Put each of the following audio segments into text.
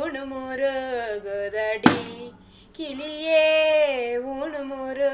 ஊனு முருகுதடி கிளியே ஊனு முரு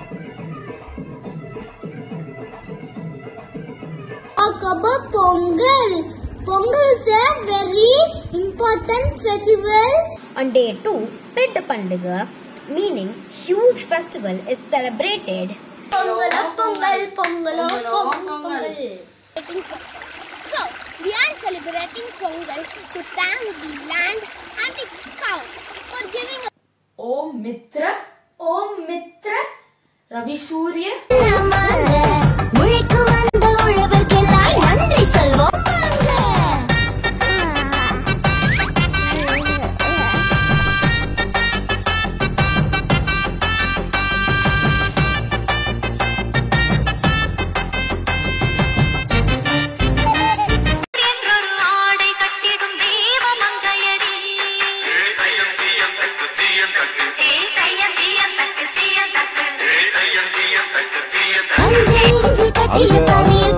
talk about Pongal. Pongal is a very important festival. On day 2, Pet Pandaga, meaning huge festival, is celebrated. Pongal, Pongal, Pongal, Pongal. So, we are celebrating Pongal to thank the land and the cow for giving us. ஓம் மித்ர ஓம் மித்ர ரவி சூரிய உழைக்கு வந்த உழவர்க்கெல்லாம் நன்றி சொல்வோம் என்றொரு ஆடை கட்டிடும் தெய்வ மங்கையடி ஏ தையம் தீயம் தக்கு சீயம் தக்கு அஞ்சு இஞ்சி கட்டிய பனிய